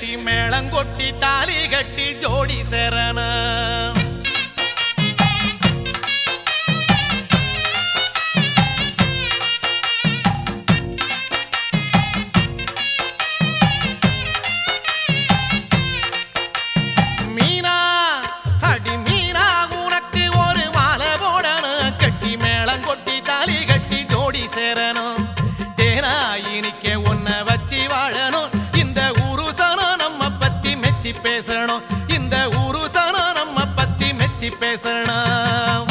கட்டி மேளங்கொட்டி தாலி கட்டி ஜோடி சேரணும் மீனா அடி மீனா உனக்கு ஒரு மாலை போடணும் கட்டி மேளம் கொட்டி தாலி கட்டி ஜோடி சேரணும் தேனா இனிக்க உன்னை வச்சு வாழணும் இந்த ஊரு சனம் நம்ம பத்தி மெச்சி பேசணும் இந்த ஊரு சனம் நம்ம பத்தி மெச்சி பேசணும்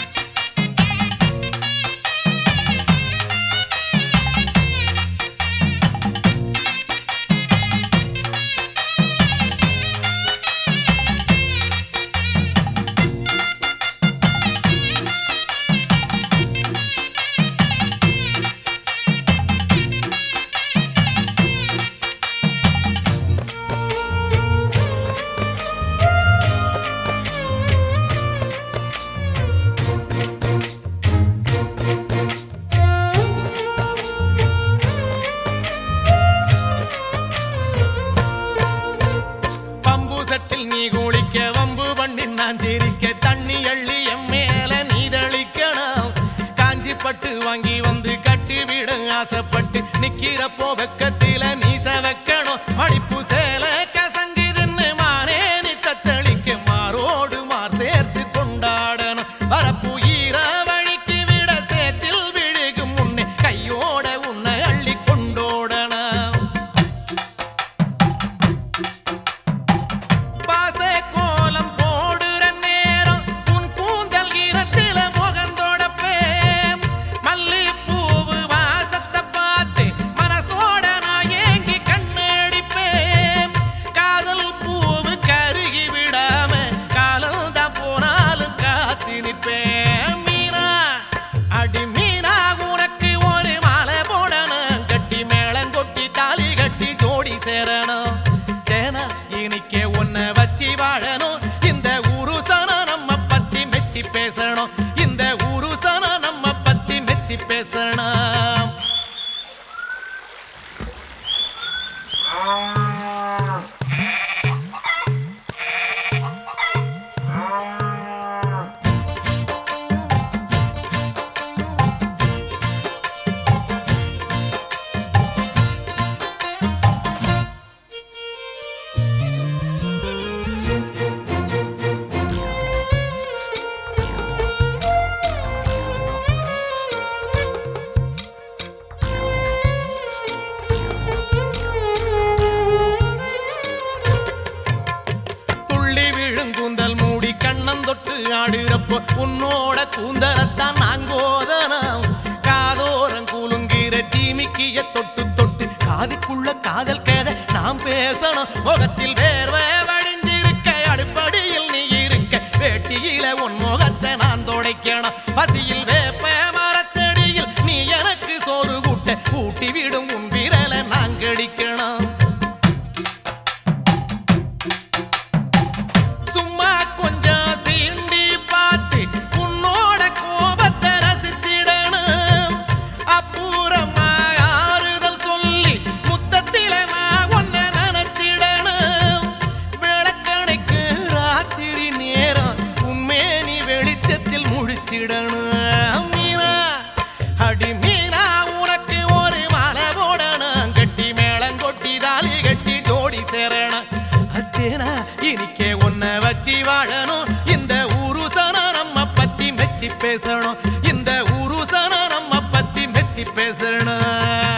பம்பு சட்டில் நீ குளிக்க வம்பு பண்ணி நான் சிரிக்க தண்ணி அள்ளி என் மேல நீ தளிக்கணும் காஞ்சி பட்டு வாங்கி வந்து கட்டி விட ஆசைப்பட்டு நிக்கிறப்போ வெக்கத்தில நீ சவக்கணும் அடிப்பு சேல கசங்குதுன்னு மானே நீ தத்தளிக்க மாரோடு மார் சேர்த்து கொண்டாடணும் வரப்பு ஈர வழிக்கு விட சேத்தில் விழுகும் முன்னே கையோட உன்னை அள்ளி கொண்டோடணும் பாச கோலம் போடுற நேரம் உன் கூந்தல் ஈரத்தில முகந்தோடப்பேன் மல்லிப்பூவு வாசத்தை பார்த்து மனசோட நான் ஏங்கி கண்ணடிப்பேன் காதல் பூவு கருகி விடாம காலம் தான் போனாலும் காத்து நிற்பேன் மீனா அடி மீனா உனக்கு ஒரு மாலை போடணும் கட்டி மேளம் கொட்டி தாலி கட்டி ஜோடி சேரணும் தேனா இனிக்க உன்னை வச்சு வாழணும் இந்த ஊரு சனம் நம்ம பத்தி மெச்சி பேசணும் இந்த ஊரு சனம் நம்ம பத்தி மெச்சி பேசணும் துள்ளி விழுங்கூந்தல் மூடி கண்ணம் தொட்டு ஆடுறப்போ உன்னோட கூந்தலத்தான் நாங்கோதனம் காதோரம் கூலுங்கிற தீமிக்கிய தொட்டு தொட்டு காதுக்குள்ள காதல் கேத நாம் பேசணும் முகத்தில் வேர்வை வழிஞ்சிருக்க அடுப்படியில் நீ இருக்க வேட்டியில உன் முகத்தை நான் துடைக்கணும் பசியில் வேப்ப மரத்தடியில் நீ எனக்கு சோறு கூட்ட ஊட்டி விடும் உன் விரலை நான் கடிக்கணும் சும்மா கொஞ்சம் சீண்டி பார்த்து உன்னோட கோபத்தை ரசிச்சிடணும் அப்புறமா ஆறுதல் சொல்லி முத்தத்தில நான் உன்னை நினைச்சிடணும் விளக்கணைக்கு ராத்திரி நேரம் உண்மையே வெளிச்சத்தில் முழிச்சிடணும் மீனா அடி மீனா உனக்கு ஒரு மாலை போடணும் கட்டி மேளம் கொட்டி தாலி கட்டி ஜோடி சேரணும் அத்தேனா இனிக்கே உன்னை வச்சு வாழணும் இந்த ஊரு சனம் நம்ம பத்தி மெச்சி பேசணும் இந்த ஊரு சனம் நம்ம பத்தி மெச்சி பேசணும்